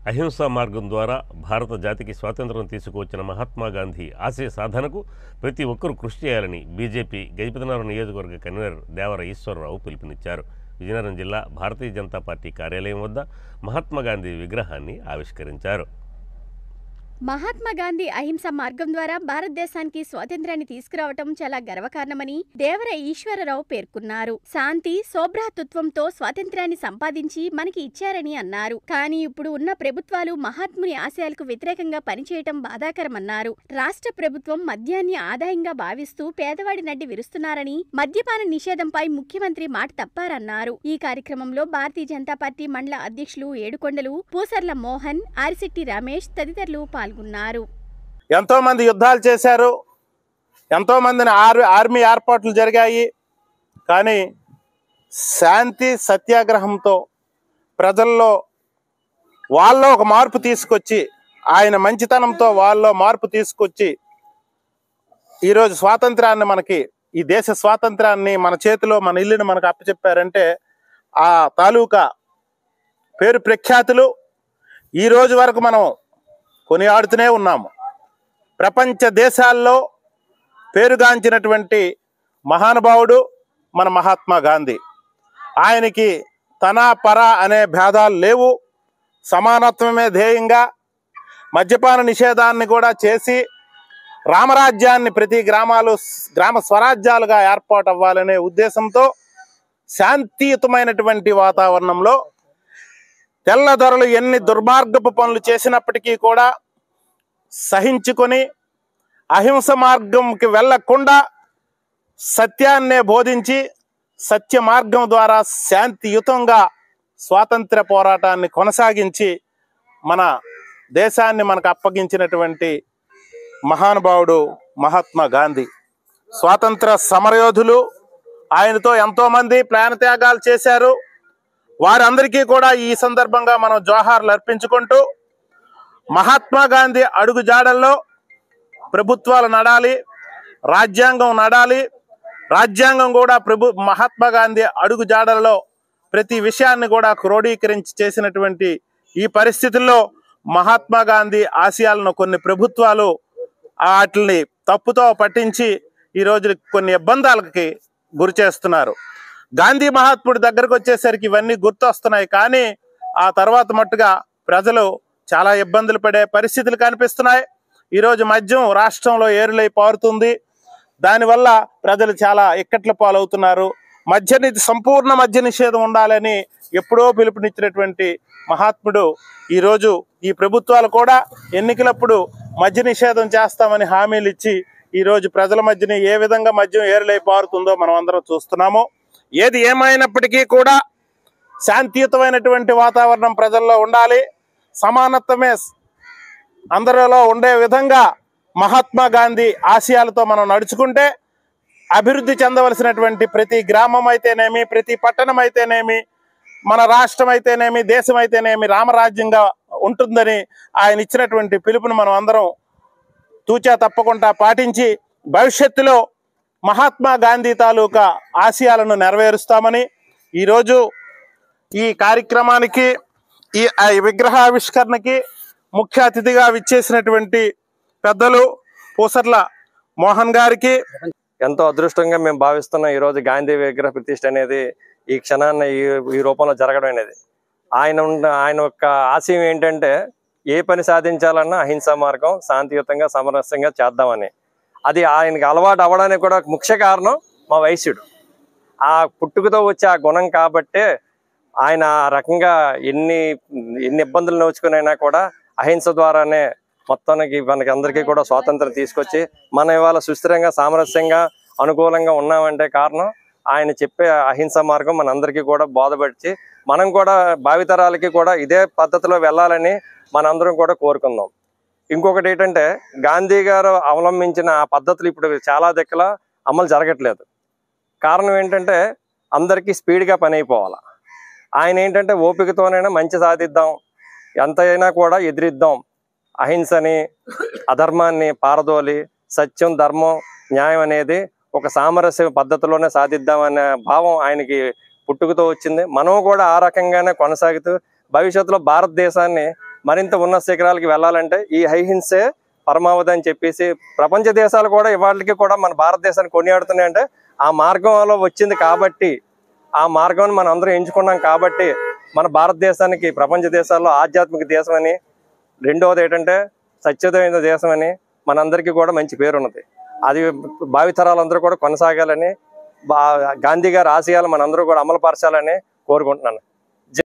అహింసా మార్గం ద్వారా భారత జాతికి స్వాతంత్రం తీసుకువచ్చిన మహాత్మా గాంధీ ఆశయ సాధనకు ప్రతి ఒక్కరూ కృషి చేయాలని బీజేపీ గజపతినగరం నియోజకవర్గ కన్వీనర్ దేవర ఈశ్వరరావు పిలుపునిచ్చారు విజయనగరం జిల్లా భారతీయ జనతా పార్టీ కార్యాలయం వద్ద మహాత్మా గాంధీ విగ్రహాన్ని ఆవిష్కరించారు మహాత్మా గాంధీ అహింస మార్గం ద్వారా భారతదేశానికి స్వాతంత్ర్యాన్ని తీసుకురావటం చాలా గర్వకారణమని దేవర ఈశ్వరరావు పేర్కొన్నారు శాంతి శోభ్రాతృత్వంతో స్వాతంత్ర్యాన్ని సంపాదించి మనకి ఇచ్చారని అన్నారు కానీ ఇప్పుడు ఉన్న ప్రభుత్వాలు మహాత్ముని ఆశయాలకు వ్యతిరేకంగా పనిచేయటం బాధాకరమన్నారు రాష్ట్ర ప్రభుత్వం మద్యాన్ని ఆదాయంగా భావిస్తూ పేదవాడి నడ్డి విరుస్తున్నారని మద్యపాన నిషేధంపై ముఖ్యమంత్రి మాట తప్పారన్నారు ఈ కార్యక్రమంలో భారతీయ జనతా పార్టీ మండల అధ్యక్షులు ఏడుకొండలు పూసర్ల మోహన్ ఆరిశెట్టి రమేష్ తదితరులు పాల్గొన్నారు ఎంతో మంది యుద్ధాలు చేశారు ఎంతో మందిని ఆర్ ఆర్మీ ఏర్పాట్లు జరిగాయి కానీ శాంతి సత్యాగ్రహంతో ప్రజల్లో వాళ్ళలో ఒక మార్పు తీసుకొచ్చి ఆయన మంచితనంతో వాళ్ళలో మార్పు తీసుకొచ్చి ఈరోజు స్వాతంత్రాన్ని మనకి ఈ దేశ స్వాతంత్రాన్ని మన చేతిలో మన ఇల్లుని మనకు అప్పచెప్పారంటే ఆ తాలూకా పేరు ప్రఖ్యాతులు ఈ రోజు వరకు మనం కొనియాడుతూనే ఉన్నాము ప్రపంచ దేశాల్లో పేరుగాంచినటువంటి మహానుభావుడు మన మహాత్మా గాంధీ ఆయనకి తన పర అనే భేదాలు లేవు సమానత్వమే ధ్యేయంగా మద్యపాన నిషేధాన్ని కూడా చేసి రామరాజ్యాన్ని ప్రతి గ్రామాలు గ్రామ స్వరాజ్యాలుగా ఏర్పాటు అవ్వాలనే ఉద్దేశంతో శాంతియుతమైనటువంటి వాతావరణంలో తెల్లదొరలు ఎన్ని దుర్మార్గపు పనులు చేసినప్పటికీ కూడా సహించుకొని అహింస మార్గంకి వెళ్లకుండా సత్యాన్నే బోధించి సత్య మార్గం ద్వారా శాంతియుతంగా స్వాతంత్ర పోరాటాన్ని కొనసాగించి మన దేశాన్ని మనకు అప్పగించినటువంటి మహానుభావుడు మహాత్మా గాంధీ స్వాతంత్ర సమరయోధులు ఆయనతో ఎంతోమంది ప్రాణత్యాగాలు చేశారు వారందరికీ కూడా ఈ సందర్భంగా మనం జోహార్లు అర్పించుకుంటూ మహాత్మా గాంధీ అడుగు జాడల్లో ప్రభుత్వాలు నడాలి రాజ్యాంగం నడాలి రాజ్యాంగం కూడా ప్రభు మహాత్మా గాంధీ అడుగు జాడల్లో ప్రతి విషయాన్ని కూడా క్రోడీకరించి చేసినటువంటి ఈ పరిస్థితుల్లో మహాత్మా గాంధీ ఆశయాలను కొన్ని ప్రభుత్వాలు వాటిని తప్పుతో పట్టించి ఈ రోజు కొన్ని ఇబ్బందాలకి గురి చేస్తున్నారు గాంధీ మహాత్ముడి దగ్గరకు వచ్చేసరికి ఇవన్నీ గుర్తొస్తున్నాయి కానీ ఆ తర్వాత మట్టుగా ప్రజలు చాలా ఇబ్బందులు పడే పరిస్థితులు కనిపిస్తున్నాయి ఈరోజు మద్యం రాష్ట్రంలో ఏరులై పారుతుంది దానివల్ల ప్రజలు చాలా ఇక్కట్ల పాలవుతున్నారు మద్య ని- సంపూర్ణ మద్య నిషేధం ఉండాలని ఎప్పుడో పిలుపునిచ్చినటువంటి మహాత్ముడు ఈరోజు ఈ ప్రభుత్వాలు కూడా ఎన్నికలప్పుడు మద్య నిషేధం చేస్తామని హామీలు ఇచ్చి ఈరోజు ప్రజల మధ్యని ఏ విధంగా మద్యం ఏరులై పారుతుందో మనం అందరం చూస్తున్నాము ఏది ఏమైనప్పటికీ కూడా శాంతియుతమైనటువంటి వాతావరణం ప్రజల్లో ఉండాలి సమానత్వమే అందరిలో ఉండే విధంగా మహాత్మా గాంధీ ఆశయాలతో మనం నడుచుకుంటే అభివృద్ధి చెందవలసినటువంటి ప్రతి గ్రామం అయితేనేమి ప్రతి పట్టణం అయితేనేమి మన రాష్ట్రం అయితేనేమి దేశం అయితేనేమి రామరాజ్యంగా ఉంటుందని ఆయన ఇచ్చినటువంటి పిలుపుని మనం అందరం తూచా తప్పకుండా పాటించి భవిష్యత్తులో మహాత్మా గాంధీ తాలూకా ఆశయాలను నెరవేరుస్తామని ఈరోజు ఈ కార్యక్రమానికి ఈ ఆ విగ్రహావిష్కరణకి ముఖ్య అతిథిగా విచ్చేసినటువంటి పెద్దలు పూసర్ల మోహన్ గారికి ఎంతో అదృష్టంగా మేము భావిస్తున్నాం ఈ రోజు గాంధీ విగ్రహ ప్రతిష్ఠ అనేది ఈ క్షణాన్న ఈ ఈ రూపంలో జరగడం అనేది ఆయన ఉన్న ఆయన యొక్క ఆశయం ఏంటంటే ఏ పని సాధించాలన్నా అహింసా మార్గం శాంతియుతంగా సమరస్యంగా చేద్దామని అది ఆయనకి అలవాటు అవ్వడానికి కూడా ముఖ్య కారణం మా వైశ్యుడు ఆ పుట్టుకతో వచ్చే ఆ గుణం కాబట్టే ఆయన ఆ రకంగా ఎన్ని ఎన్ని ఇబ్బందులు నోచుకునైనా కూడా అహింస ద్వారానే మొత్తానికి మనకి అందరికీ కూడా స్వాతంత్రం తీసుకొచ్చి మనం ఇవాళ సుస్థిరంగా సామరస్యంగా అనుకూలంగా ఉన్నామంటే కారణం ఆయన చెప్పే అహింస మార్గం మనందరికీ కూడా బోధపడిచి మనం కూడా భావితరాలకి కూడా ఇదే పద్ధతిలో వెళ్ళాలని మనందరం కూడా కోరుకుందాం ఇంకొకటి ఏంటంటే గాంధీ గారు అవలంబించిన ఆ పద్ధతులు ఇప్పుడు చాలా దగ్గర అమలు జరగట్లేదు కారణం ఏంటంటే అందరికీ స్పీడ్గా పని అయిపోవాలి ఆయన ఏంటంటే ఓపికతోనైనా మంచి సాధిద్దాం ఎంతైనా కూడా ఎదిరిద్దాం అహింసని అధర్మాన్ని పారదోలి సత్యం ధర్మం న్యాయం అనేది ఒక సామరస్య పద్ధతిలోనే సాధిద్దామనే భావం ఆయనకి పుట్టుకతో వచ్చింది మనం కూడా ఆ రకంగానే కొనసాగుతూ భవిష్యత్తులో భారతదేశాన్ని మరింత ఉన్నత శిఖరాలకి వెళ్ళాలంటే ఈ అహింసే పరమావధి అని చెప్పేసి ప్రపంచ దేశాలు కూడా ఇవాళకి కూడా మన భారతదేశాన్ని కొనియాడుతున్నాయంటే ఆ మార్గంలో వచ్చింది కాబట్టి ఆ మార్గాన్ని మనం అందరం ఎంచుకున్నాం కాబట్టి మన భారతదేశానికి ప్రపంచ దేశాల్లో ఆధ్యాత్మిక దేశం అని రెండవది ఏంటంటే సత్యదైన దేశం అని మనందరికీ కూడా మంచి పేరు ఉన్నది అది భావితరాలందరూ కూడా కొనసాగాలని బా- గాంధీ గారి ఆశయాలు మనందరూ కూడా అమలుపరచాలని కోరుకుంటున్నాను